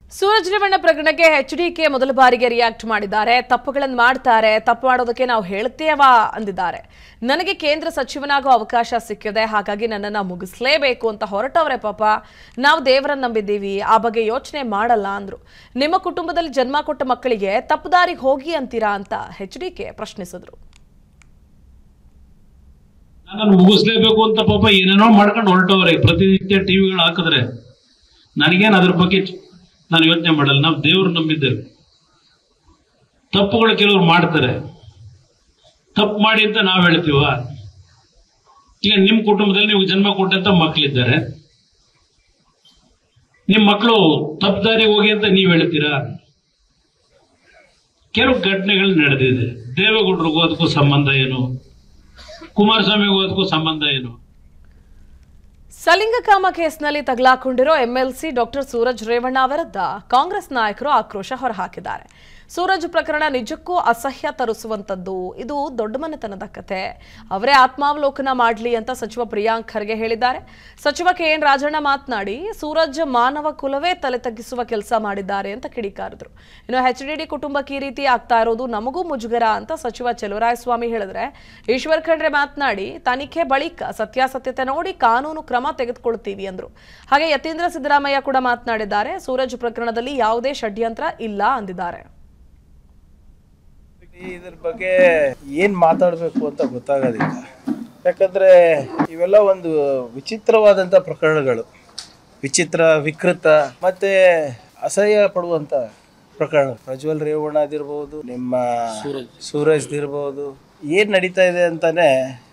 ಸೂರಜ್ ರೇವಣ್ಣ ಪ್ರಕರಣಕ್ಕೆ ಎಚ್ಡಿಕೆ ಮೊದಲ ಬಾರಿಗೆ ರಿಯಾಕ್ಟ್ ಮಾಡಿದ್ದಾರೆ ತಪ್ಪುಗಳನ್ನು ಮಾಡ್ತಾರೆ ತಪ್ಪು ಮಾಡೋದಕ್ಕೆ ನಾವು ಹೇಳ್ತೇವಾ ಅಂದಿದ್ದಾರೆ ನನಗೆ ಕೇಂದ್ರ ಸಚಿವನಾಗೋ ಅವಕಾಶ ಸಿಕ್ಕಿದೆ ಹಾಗಾಗಿ ನನ್ನನ್ನು ಮುಗಿಸ್ಲೇಬೇಕು ಅಂತ ಹೊರಟವ್ರೆ ಪಾಪ ನಾವು ದೇವರನ್ನ ನಂಬಿದ್ದೀವಿ ಆ ಬಗ್ಗೆ ಯೋಚನೆ ಮಾಡಲ್ಲ ಅಂದ್ರು ನಿಮ್ಮ ಕುಟುಂಬದಲ್ಲಿ ಜನ್ಮ ಕೊಟ್ಟ ಮಕ್ಕಳಿಗೆ ತಪ್ಪು ದಾರಿಗೆ ಹೋಗಿ ಅಂತೀರಾ ಅಂತ ಎಚ್ಡಿಕೆ ಪ್ರಶ್ನಿಸಿದ್ರು ನನ್ನನ್ನು ಮುಗಿಸ್ಲೇಬೇಕು ಅಂತ ಪಾಪ ಏನೇನೋ ಮಾಡ್ಕೊಂಡು ಹೊರಟವ್ರೆ ಪ್ರತಿನಿತ್ಯ ಟಿವಿಗಳು ಹಾಕಿದ್ರೆ ನನಗೇನು ಅದ್ರ ಬಗ್ಗೆ ಚ- ನಾನು ಯೋಚನೆ ಮಾಡಲ್ಲ ನಾವು ದೇವ್ರು ನಂಬಿದ್ದೇವೆ ತಪ್ಪುಗಳು ಕೆಲವರು ಮಾಡ್ತಾರೆ ತಪ್ಪು ಮಾಡಿ ಅಂತ ನಾವು ಹೇಳ್ತೀವ ಈಗ ನಿಮ್ಮ ಕುಟುಂಬದಲ್ಲಿ ನೀವು ಜನ್ಮ ಕೊಟ್ಟಂತ ಮಕ್ಕಳಿದ್ದಾರೆ ನಿಮ್ಮ ಮಕ್ಕಳು ತಪ್ಪು ದಾರಿ ಹೋಗಿ ಅಂತ ನೀವು ಹೇಳ್ತೀರಾ ಕೆಲವು ಘಟನೆಗಳು ನಡೆದಿದೆ ದೇವೇಗೌಡರಿಗೂ ಅದಕ್ಕೂ ಸಂಬಂಧ ಏನು ಕುಮಾರಸ್ವಾಮಿಗೂ ಅದಕ್ಕೂ ಸಂಬಂಧ ಏನು ಸಲಿಂಗಕಾಮ ಕೇಸ್ನಲ್ಲಿ ತಗಲಾಕೊಂಡಿರೋ ಎಂಎಲ್ಸಿ ಡಾಕ್ಟರ್ ಸೂರಜ್ ರೇವಣ್ಣ ವಿರುದ್ಧ ಕಾಂಗ್ರೆಸ್ ನಾಯಕರು ಆಕ್ರೋಶ ಹೊರಹಾಕಿದ್ದಾರೆ ಸೂರಜ್ ಪ್ರಕರಣ ನಿಜಕ್ಕೂ ಅಸಹ್ಯ ತರಿಸುವಂತದ್ದು ಇದು ದೊಡ್ಡ ಮನೆತನದ ಕತೆ ಅವರೇ ಆತ್ಮಾವಲೋಕನ ಮಾಡಲಿ ಅಂತ ಸಚಿವ ಪ್ರಿಯಾಂಕ್ ಖರ್ಗೆ ಹೇಳಿದ್ದಾರೆ ಸಚಿವ ಕೆ ಎನ್ ರಾಜಣ್ಣ ಮಾತನಾಡಿ ಸೂರಜ್ ಮಾನವ ಕುಲವೇ ತಲೆ ತಗ್ಗಿಸುವ ಕೆಲಸ ಮಾಡಿದ್ದಾರೆ ಅಂತ ಕಿಡಿಕಾರಿದ್ರು ಇನ್ನು ಎಚ್ ಡಿ ಕುಟುಂಬಕ್ಕೆ ಈ ರೀತಿ ಆಗ್ತಾ ಇರೋದು ನಮಗೂ ಮುಜುಗರ ಅಂತ ಸಚಿವ ಸ್ವಾಮಿ ಹೇಳಿದ್ರೆ ಈಶ್ವರ್ ಖಂಡ್ರೆ ಮಾತನಾಡಿ ತನಿಖೆ ಬಳಿಕ ಸತ್ಯಾಸತ್ಯತೆ ನೋಡಿ ಕಾನೂನು ಕ್ರಮ ತೆಗೆದುಕೊಳ್ತೀವಿ ಅಂದ್ರು ಹಾಗೆ ಯತೀಂದ್ರ ಸಿದ್ದರಾಮಯ್ಯ ಕೂಡ ಮಾತನಾಡಿದ್ದಾರೆ ಸೂರಜ್ ಪ್ರಕರಣದಲ್ಲಿ ಯಾವುದೇ ಷಡ್ಯಂತ್ರ ಇಲ್ಲ ಅಂದಿದ್ದಾರೆ ಇದ್ರ ಬಗ್ಗೆ ಏನ್ ಮಾತಾಡ್ಬೇಕು ಅಂತ ಗೊತ್ತಾಗೋದಿಲ್ಲ ಯಾಕಂದ್ರೆ ಇವೆಲ್ಲ ಒಂದು ವಿಚಿತ್ರವಾದಂತ ಪ್ರಕರಣಗಳು ವಿಚಿತ್ರ ವಿಕೃತ ಮತ್ತೆ ಅಸಹ್ಯ ಪಡುವಂತ ಪ್ರಕರಣ ಪ್ರಜ್ವಲ್ ರೇವಣ್ಣ ಅದಿರ್ಬೋದು ನಿಮ್ಮ ಸೂರಜ್ ಇರ್ಬೋದು ಏನ್ ನಡೀತಾ ಇದೆ ಅಂತಾನೆ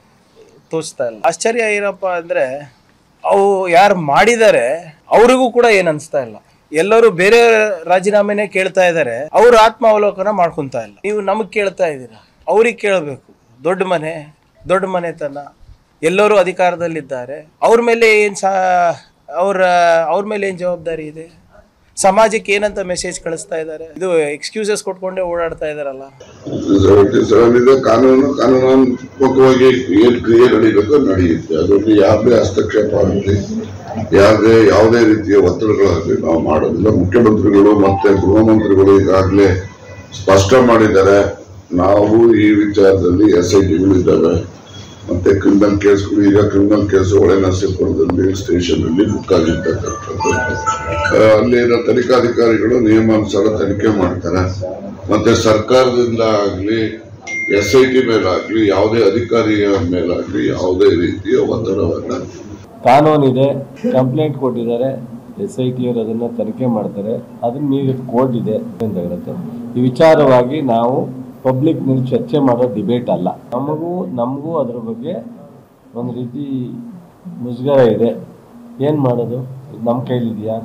ತೋಚ್ತಾ ಇಲ್ಲ ಆಶ್ಚರ್ಯ ಏನಪ್ಪಾ ಅಂದ್ರೆ ಅವು ಯಾರು ಮಾಡಿದ್ದಾರೆ ಅವರಿಗೂ ಕೂಡ ಏನ್ ಅನ್ಸ್ತಾ ಇಲ್ಲ ಎಲ್ಲರೂ ಬೇರೆ ರಾಜೀನಾಮೆನೆ ಕೇಳ್ತಾ ಇದ್ದಾರೆ ಅವ್ರ ಆತ್ಮಾವಲೋಕನ ಮಾಡ್ಕೊಂತ ಇಲ್ಲ ನೀವು ನಮಗ್ ಕೇಳ್ತಾ ಇದ್ದೀರಾ ಅವ್ರಿಗೆ ಕೇಳಬೇಕು ದೊಡ್ಡ ಮನೆ ದೊಡ್ಡ ಮನೆತನ ಎಲ್ಲರೂ ಅಧಿಕಾರದಲ್ಲಿದ್ದಾರೆ ಅವ್ರ ಮೇಲೆ ಏನ್ ಸಾ ಅವ್ರ ಅವ್ರ ಮೇಲೆ ಏನ್ ಜವಾಬ್ದಾರಿ ಇದೆ ಸಮಾಜಕ್ಕೆ ಏನಂತ ಮೆಸೇಜ್ ಕಳಿಸ್ತಾ ಇದ್ದಾರೆ ಇದು ಎಕ್ಸ್ಕ್ಯೂಸಸ್ ಕೊಟ್ಕೊಂಡೇ ಓಡಾಡ್ತಾ ಇದಾರಲ್ಲ ಸೆವೆಂಟಿ ಸೆವೆನ್ ಇದೆ ಕಾನೂನು ಕಾನೂನಾತ್ಮಕವಾಗಿ ಏನ್ ಕ್ರಿಯೆ ನಡೀಬೇಕೋ ನಡೆಯುತ್ತೆ ಅದರಲ್ಲಿ ಯಾವುದೇ ಹಸ್ತಕ್ಷೇಪ ಆಗಲಿ ಯಾವುದೇ ಯಾವುದೇ ರೀತಿಯ ಒತ್ತಡಗಳಾಗಲಿ ನಾವು ಮಾಡೋದಿಲ್ಲ ಮುಖ್ಯಮಂತ್ರಿಗಳು ಮತ್ತೆ ಗೃಹ ಮಂತ್ರಿಗಳು ಈಗಾಗಲೇ ಸ್ಪಷ್ಟ ಮಾಡಿದ್ದಾರೆ ನಾವು ಈ ವಿಚಾರದಲ್ಲಿ ಎಸ್ ಐ ಟಿಗಳು ಇದ್ದಾವೆ ಮತ್ತೆ ಕ್ರಿಮಿನಲ್ ಕೇಸ್ಗಳು ಈಗ ಕ್ರಿಮಿನಲ್ ಕೇಸ್ ಹೊಳೆ ನರಸೀಪುರದಲ್ಲಿ ಸ್ಟೇಷನ್ ಅಲ್ಲಿ ಬುಕ್ ಆಗಿರ್ತಕ್ಕಂಥದ್ದು ಆ, ಅಲ್ಲಿನ ತನಿಖಾಧಿಕಾರಿಗಳು ನಿಯಮಾನುಸಾರ ತನಿಖೆ ಮಾಡ್ತಾರೆ ಮತ್ತೆ ಸರ್ಕಾರದಿಂದ ಆಗ್ಲಿ ಎಸ್ ಐ ಟಿ ಮೇಲಾಗ್ಲಿ ಯಾವುದೇ ಅಧಿಕಾರಿಯ ಮೇಲಾಗ್ಲಿ ಯಾವುದೇ ರೀತಿಯ ಒತ್ತಡವನ್ನ ಕಾನೂನಿದೆ ಕಂಪ್ಲೇಂಟ್ ಕೊಟ್ಟಿದ್ದಾರೆ ಎಸ್ ಐ ಟಿ ಅವರು ಅದನ್ನು ತನಿಖೆ ಮಾಡ್ತಾರೆ ಅದನ್ನ ಮೀರಿ ಕೋರ್ಟ್ ಇದೆ ಇರುತ್ತೆ ಈ ವಿಚಾರವಾಗಿ ನಾವು ಪಬ್ಲಿಕ್ನಲ್ಲಿ ಚರ್ಚೆ ಮಾಡೋ ಡಿಬೇಟ್ ಅಲ್ಲ ನಮಗೂ ನಮಗೂ ಅದ್ರ ಬಗ್ಗೆ ಒಂದು ರೀತಿ ಮುಜುಗರ ಇದೆ ಏನು ಮಾಡೋದು ಇದು ನಮ್ಮ ಕೈಲಿದೆಯಾ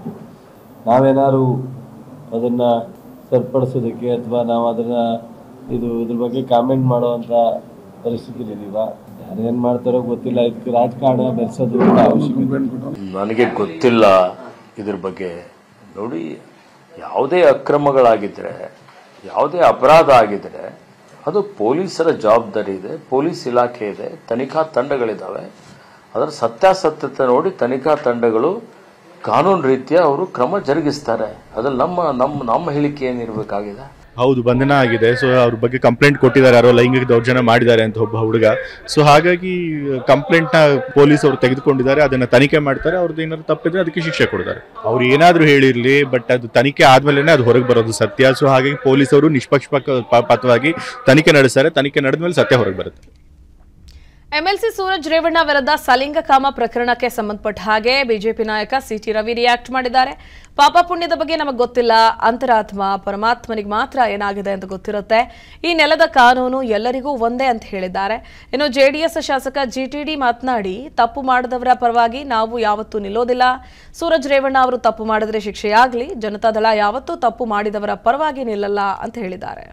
ನಾವೇನಾದ್ರು ಅದನ್ನು ಸರಿಪಡಿಸೋದಕ್ಕೆ ಅಥವಾ ನಾವು ಅದನ್ನು ಇದು ಇದ್ರ ಬಗ್ಗೆ ಕಾಮೆಂಟ್ ಮಾಡುವಂಥ ಪರಿಸ್ಥಿತಿಲಿದ್ದೀವ ಯಾರೇನು ಮಾಡ್ತಾರೋ ಗೊತ್ತಿಲ್ಲ ಇದಕ್ಕೆ ರಾಜಕಾರಣ ಬೆರೆಸೋದು ಕೂಡ ಅವಶ್ಯಕತೆ ನನಗೆ ಗೊತ್ತಿಲ್ಲ ಇದ್ರ ಬಗ್ಗೆ ನೋಡಿ ಯಾವುದೇ ಅಕ್ರಮಗಳಾಗಿದ್ರೆ ಯಾವುದೇ ಅಪರಾಧ ಆಗಿದ್ರೆ ಅದು ಪೊಲೀಸರ ಜವಾಬ್ದಾರಿ ಇದೆ ಪೊಲೀಸ್ ಇಲಾಖೆ ಇದೆ ತನಿಖಾ ತಂಡಗಳಿದ್ದಾವೆ ಅದರ ಸತ್ಯಾಸತ್ಯತೆ ನೋಡಿ ತನಿಖಾ ತಂಡಗಳು ಕಾನೂನು ರೀತಿಯ ಅವರು ಕ್ರಮ ಜರುಗಿಸ್ತಾರೆ ಅದ್ರಲ್ಲಿ ನಮ್ಮ ನಮ್ಮ ನಮ್ಮ ಹೇಳಿಕೆ ಏನಿರಬೇಕಾಗಿದೆ ಹೌದು ಬಂಧನ ಆಗಿದೆ ಸೊ ಅವ್ರ ಬಗ್ಗೆ ಕಂಪ್ಲೇಂಟ್ ಕೊಟ್ಟಿದ್ದಾರೆ ಯಾರೋ ಲೈಂಗಿಕ ದೌರ್ಜನ್ಯ ಮಾಡಿದ್ದಾರೆ ಅಂತ ಒಬ್ಬ ಹುಡುಗ ಸೊ ಹಾಗಾಗಿ ಕಂಪ್ಲೇಂಟ್ನ ಪೊಲೀಸ್ ಅವರು ತೆಗೆದುಕೊಂಡಿದ್ದಾರೆ ಅದನ್ನ ತನಿಖೆ ಮಾಡ್ತಾರೆ ಅವ್ರದ್ದು ಏನಾದ್ರು ತಪ್ಪಿದ್ರೆ ಅದಕ್ಕೆ ಶಿಕ್ಷೆ ಕೊಡ್ತಾರೆ ಅವ್ರು ಏನಾದ್ರೂ ಹೇಳಿರ್ಲಿ ಬಟ್ ಅದು ತನಿಖೆ ಆದ್ಮೇಲೆ ಅದು ಹೊರಗೆ ಬರೋದು ಸತ್ಯ ಸೊ ಹಾಗಾಗಿ ಪೊಲೀಸ್ ಅವರು ನಿಷ್ಪಕ್ಷಪಾತವಾಗಿ ತನಿಖೆ ನಡೆಸ್ತಾರೆ ತನಿಖೆ ನಡೆದ್ಮೇಲೆ ಸತ್ಯ ಹೊರಗೆ ಬರುತ್ತೆ ಎಂಎಲ್ಸಿ ಸೂರಜ್ ರೇವಣ್ಣ ವಿರುದ್ಧ ಸಲಿಂಗಕಾಮ ಪ್ರಕರಣಕ್ಕೆ ಸಂಬಂಧಪಟ್ಟ ಹಾಗೆ ಬಿಜೆಪಿ ನಾಯಕ ಸಿಟಿ ರವಿ ರಿಯಾಕ್ಟ್ ಮಾಡಿದ್ದಾರೆ ಪಾಪ ಪುಣ್ಯದ ಬಗ್ಗೆ ನಮಗೆ ಗೊತ್ತಿಲ್ಲ ಅಂತರಾತ್ಮ ಪರಮಾತ್ಮನಿಗೆ ಮಾತ್ರ ಏನಾಗಿದೆ ಅಂತ ಗೊತ್ತಿರುತ್ತೆ ಈ ನೆಲದ ಕಾನೂನು ಎಲ್ಲರಿಗೂ ಒಂದೇ ಅಂತ ಹೇಳಿದ್ದಾರೆ ಇನ್ನು ಜೆಡಿಎಸ್ ಶಾಸಕ ಜಿಟಿಡಿ ಮಾತನಾಡಿ ತಪ್ಪು ಮಾಡಿದವರ ಪರವಾಗಿ ನಾವು ಯಾವತ್ತೂ ನಿಲ್ಲೋದಿಲ್ಲ ಸೂರಜ್ ರೇವಣ್ಣ ಅವರು ತಪ್ಪು ಮಾಡಿದ್ರೆ ಶಿಕ್ಷೆಯಾಗಲಿ ಜನತಾದಳ ಯಾವತ್ತೂ ತಪ್ಪು ಮಾಡಿದವರ ಪರವಾಗಿ ನಿಲ್ಲಲ್ಲ ಅಂತ ಹೇಳಿದ್ದಾರೆ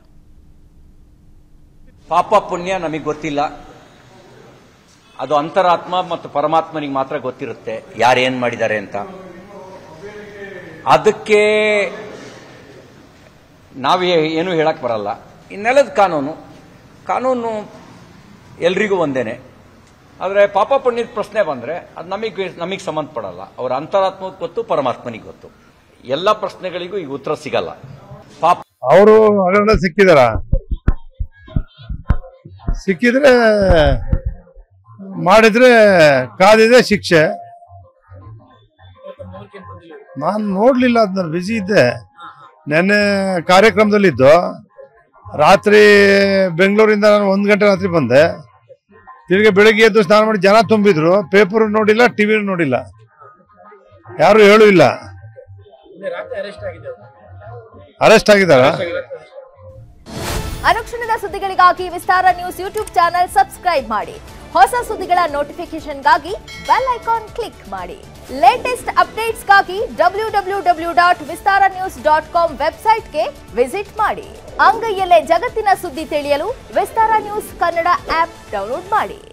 ಪಾಪ ಪುಣ್ಯ ನಮಗೆ ಗೊತ್ತಿಲ್ಲ ಅದು ಅಂತರಾತ್ಮ ಮತ್ತು ಪರಮಾತ್ಮನಿಗೆ ಮಾತ್ರ ಗೊತ್ತಿರುತ್ತೆ ಯಾರೇನ್ ಮಾಡಿದ್ದಾರೆ ಅಂತ ಅದಕ್ಕೆ ನಾವು ಏನು ಹೇಳಕ್ ಬರಲ್ಲ ಈ ನೆಲದ ಕಾನೂನು ಕಾನೂನು ಎಲ್ರಿಗೂ ಒಂದೇನೆ ಆದರೆ ಪಾಪ ಪುಣ್ಯದ ಪ್ರಶ್ನೆ ಬಂದರೆ ಅದು ನಮಗೆ ನಮಗೆ ಸಂಬಂಧಪಡಲ್ಲ ಅವರ ಅಂತರಾತ್ಮಕ್ಕೆ ಗೊತ್ತು ಪರಮಾತ್ಮನಿಗೆ ಗೊತ್ತು ಎಲ್ಲ ಪ್ರಶ್ನೆಗಳಿಗೂ ಈಗ ಉತ್ತರ ಸಿಗಲ್ಲ ಪಾಪ ಅವರು ಹಗರಣ ಸಿಕ್ಕಿದಾರ ಸಿಕ್ಕಿದ್ರೆ ಮಾಡಿದ್ರೆ ಕಾದಿದೆ ಶಿಕ್ಷೆ ನಾನು ನೋಡ್ಲಿಲ್ಲ ಅದನ್ನ ಬಿಸಿ ಇದ್ದೆ ನೆನ್ನೆ ಕಾರ್ಯಕ್ರಮದಲ್ಲಿದ್ದು ರಾತ್ರಿ ಬೆಂಗಳೂರಿಂದ ನಾನು ಒಂದು ಗಂಟೆ ರಾತ್ರಿ ಬಂದೆ ತಿರ್ಗಿ ಬೆಳಗ್ಗೆ ಎದ್ದು ಸ್ನಾನ ಮಾಡಿ ಜನ ತುಂಬಿದ್ರು ಪೇಪರ್ ನೋಡಿಲ್ಲ ಟಿವಿ ನೋಡಿಲ್ಲ ಯಾರು ಹೇಳೂ ಇಲ್ಲ ಅರೆಸ್ಟ್ ಆಗಿದ್ದಾರಾ ಅನುಕ್ಷಣದ ಸುದ್ದಿಗಳಿಗಾಗಿ Vistara news YouTube channel subscribe ಮಾಡಿ ಹೊಸ ಸುದ್ದಿಗಳ ನೋಟಿಫಿಕೇಶನ್ಗಾಗಿ ಬೆಲ್ ಐಕಾನ್ ಕ್ಲಿಕ್ ಮಾಡಿ ಲೇಟೆಸ್ಟ್ ಅಪ್ಡೇಟ್ಸ್ಗಾಗಿ W W W dot Vistara news dot com ವೆಬ್ಸೈಟ್ಗೆ ವಿಸಿಟ್ ಮಾಡಿ ಅಂಗೈಯಲ್ಲೇ ಜಗತ್ತಿನ ಸುದ್ದಿ ತಿಳಿಯಲು Vistara news Kannada app download ಮಾಡಿ